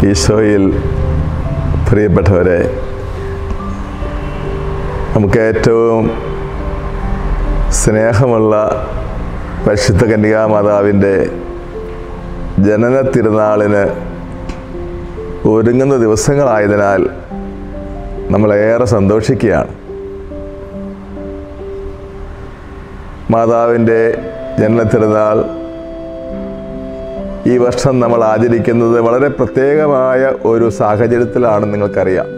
ഈശോയിൽ പ്രിയപ്പെട്ടവരെ നമുക്ക് ഏറ്റവും സ്നേഹമുള്ള പരിശുദ്ധ കന്യകാമാതാവിൻ്റെ ജനന തിരുനാളിന് ഒരുങ്ങുന്ന ദിവസങ്ങളായതിനാൽ നമ്മളേറെ സന്തോഷിക്കുകയാണ് മാതാവിൻ്റെ ജനന തിരുനാൾ ഈ വർഷം നമ്മൾ ആചരിക്കുന്നത് വളരെ പ്രത്യേകമായ ഒരു സാഹചര്യത്തിലാണ് നിങ്ങൾക്കറിയാം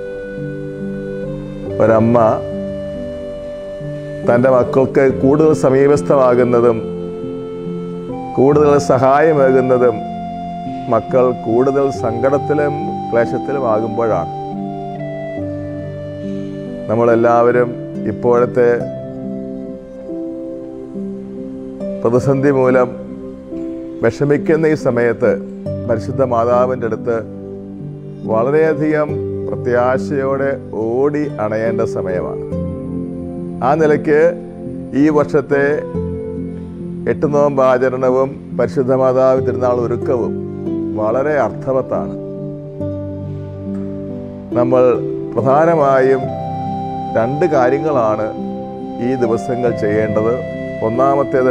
ഒരമ്മ തൻ്റെ മക്കൾക്ക് കൂടുതൽ സമീപസ്ഥമാകുന്നതും കൂടുതൽ സഹായമേകുന്നതും മക്കൾ കൂടുതൽ സങ്കടത്തിലും ക്ലേശത്തിലും ആകുമ്പോഴാണ് നമ്മളെല്ലാവരും ഇപ്പോഴത്തെ പ്രതിസന്ധി മൂലം വിഷമിക്കുന്ന ഈ സമയത്ത് പരിശുദ്ധ മാതാവിൻ്റെ അടുത്ത് വളരെയധികം പ്രത്യാശയോടെ ഓടി അണയേണ്ട സമയമാണ് ആ നിലയ്ക്ക് ഈ വർഷത്തെ എട്ട് നോമ്പ് ആചരണവും പരിശുദ്ധ മാതാവ് തിരുനാൾ ഒരുക്കവും വളരെ അർത്ഥവത്താണ് നമ്മൾ പ്രധാനമായും രണ്ട് കാര്യങ്ങളാണ് ഈ ദിവസങ്ങൾ ചെയ്യേണ്ടത് ഒന്നാമത്തേത്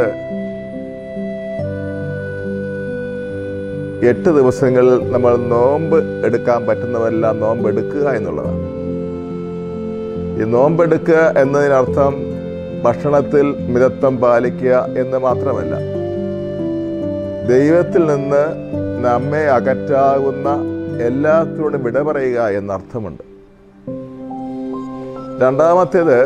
എട്ട് ദിവസങ്ങളിൽ നമ്മൾ നോമ്പ് എടുക്കാൻ പറ്റുന്നവരെല്ലാം നോമ്പ് എടുക്കുക എന്നുള്ളതാണ് ഈ നോമ്പെടുക്കുക എന്നതിനർത്ഥം ഭക്ഷണത്തിൽ മിതത്വം പാലിക്കുക എന്ന് മാത്രമല്ല ദൈവത്തിൽ നിന്ന് നമ്മെ അകറ്റാവുന്ന എല്ലാത്തിനോടും വിട പറയുക എന്നർത്ഥമുണ്ട് രണ്ടാമത്തേത്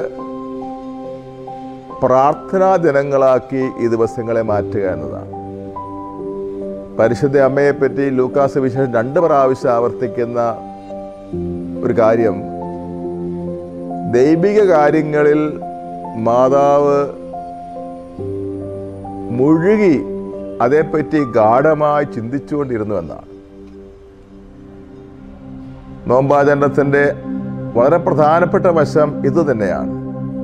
പ്രാർത്ഥനാ ദിനങ്ങളാക്കി ഈ ദിവസങ്ങളെ മാറ്റുക എന്നതാണ് പരിശുദ്ധ അമ്മയെപ്പറ്റി ലൂക്കാസ് വിശേഷം രണ്ട് പ്രാവശ്യം ആവർത്തിക്കുന്ന ഒരു കാര്യം ദൈവിക കാര്യങ്ങളിൽ മാതാവ് മുഴുകി അതേപ്പറ്റി ഗാഠമായി ചിന്തിച്ചുകൊണ്ടിരുന്നു എന്നാണ് നോമ്പാചരണത്തിൻ്റെ വളരെ പ്രധാനപ്പെട്ട വശം ഇത് തന്നെയാണ്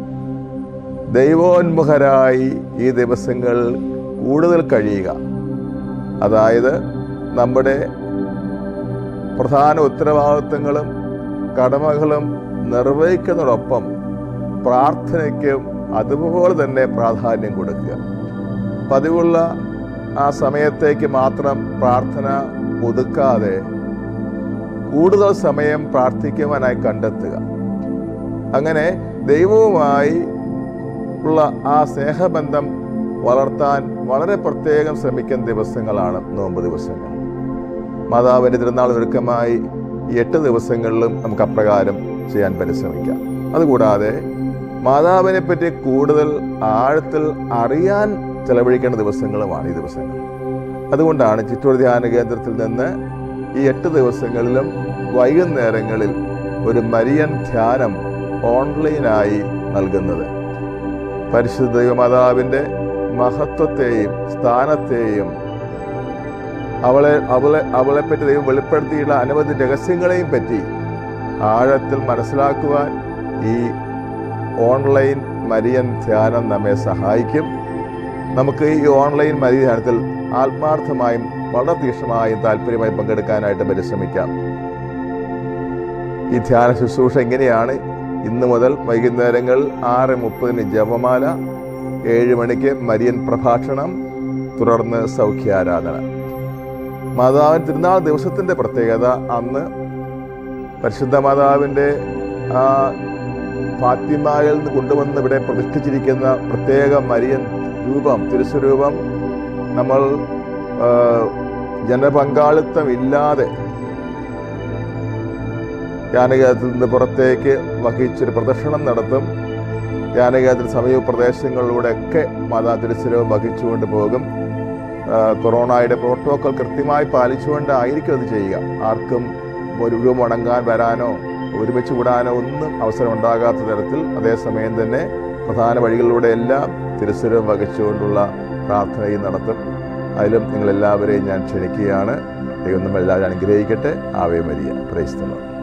ദൈവോന്മുഖരായി ഈ ദിവസങ്ങൾ കൂടുതൽ കഴിയുക അതായത് നമ്മുടെ പ്രധാന ഉത്തരവാദിത്വങ്ങളും കടമകളും നിർവഹിക്കുന്നതോടൊപ്പം പ്രാർത്ഥനയ്ക്കും അതുപോലെ തന്നെ പ്രാധാന്യം കൊടുക്കുക പതിവുള്ള ആ സമയത്തേക്ക് മാത്രം പ്രാർത്ഥന ഒതുക്കാതെ കൂടുതൽ സമയം പ്രാർത്ഥിക്കുവാനായി കണ്ടെത്തുക അങ്ങനെ ദൈവവുമായി ഉള്ള ആ സ്നേഹബന്ധം വളർത്താൻ വളരെ പ്രത്യേകം ശ്രമിക്കുന്ന ദിവസങ്ങളാണ് നോമ്പ് ദിവസങ്ങൾ മാതാവിൻ്റെ തിരുനാൾ ഒരുക്കമായി ഈ എട്ട് ദിവസങ്ങളിലും നമുക്ക് അപ്രകാരം ചെയ്യാൻ പരിശ്രമിക്കാം അതുകൂടാതെ മാതാവിനെ പറ്റി കൂടുതൽ ആഴത്തിൽ അറിയാൻ ചെലവഴിക്കേണ്ട ദിവസങ്ങളുമാണ് ഈ ദിവസങ്ങൾ അതുകൊണ്ടാണ് ചിറ്റൂർ ധ്യാന കേന്ദ്രത്തിൽ നിന്ന് ഈ എട്ട് ദിവസങ്ങളിലും വൈകുന്നേരങ്ങളിൽ ഒരു മരിയൻ ധ്യാനം ഓൺലൈനായി നൽകുന്നത് പരിശുദ്ധ ദൈവമാതാവിൻ്റെ മഹത്വത്തെയും സ്ഥാനത്തെയും അവളെ അവളെ അവളെപ്പറ്റി ദൈവം വെളിപ്പെടുത്തിയുള്ള അനവധി രഹസ്യങ്ങളെയും പറ്റി ആഴത്തിൽ മനസ്സിലാക്കുവാൻ ഈ ഓൺലൈൻ മരിയൻ ധ്യാനം നമ്മെ സഹായിക്കും നമുക്ക് ഈ ഓൺലൈൻ മരിയ ധ്യാനത്തിൽ ആത്മാർത്ഥമായും വളരെ തീക്ഷ്ണമായും താല്പര്യമായും പങ്കെടുക്കാനായിട്ട് പരിശ്രമിക്കാം ഈ ധ്യാന ശുശ്രൂഷ എങ്ങനെയാണ് ഇന്ന് മുതൽ വൈകുന്നേരങ്ങൾ ആറ് മുപ്പതിന് ജപമാല ഏഴ് മണിക്ക് മരിയൻ പ്രഭാഷണം തുടർന്ന് സൗഖ്യാരാധന മാതാവിൻ തിരുനാൾ ദിവസത്തിന്റെ പ്രത്യേകത അന്ന് പരിശുദ്ധ മാതാവിൻ്റെ ആ ഫാത്തിമായിൽ നിന്ന് കൊണ്ടുവന്ന് ഇവിടെ പ്രതിഷ്ഠിച്ചിരിക്കുന്ന പ്രത്യേക മരിയൻ രൂപം തിരുസ്വരൂപം നമ്മൾ ആ, ജനപങ്കാളിത്തം ഇല്ലാതെ ധ്യാനകേന്ദ്രത്തിൽ നിന്ന് പുറത്തേക്ക് വഹിച്ചൊരു പ്രദർശനം നടത്തും ധ്യാനകേന്ദ്ര സമീപ പ്രദേശങ്ങളിലൂടെയൊക്കെ മാതാ തിരുസ്വരൂപം വഹിച്ചുകൊണ്ട് പോകും ആ, കൊറോണയുടെ പ്രോട്ടോകോൾ കൃത്യമായി പാലിച്ചുകൊണ്ടായിരിക്കും അത് ചെയ്യുക ആർക്കും ഒരു രൂപം അടങ്ങാൻ വരാനോ ഒരുമിച്ച് കൂടാനോ ഒന്നും അവസരം ഉണ്ടാകാത്ത തരത്തിൽ അതേസമയം തന്നെ പ്രധാന വഴികളിലൂടെ എല്ലാം തിരുസ്വരം വഹിച്ചുകൊണ്ടുള്ള പ്രാർത്ഥനയും നടത്തും അതിലും നിങ്ങളെല്ലാവരെയും ഞാൻ ക്ഷണിക്കുകയാണ് ദൈവം നമ്മളെല്ലാവരും അനുഗ്രഹിക്കട്ടെ ആവേ മരിയ പ്രൈസ്തലം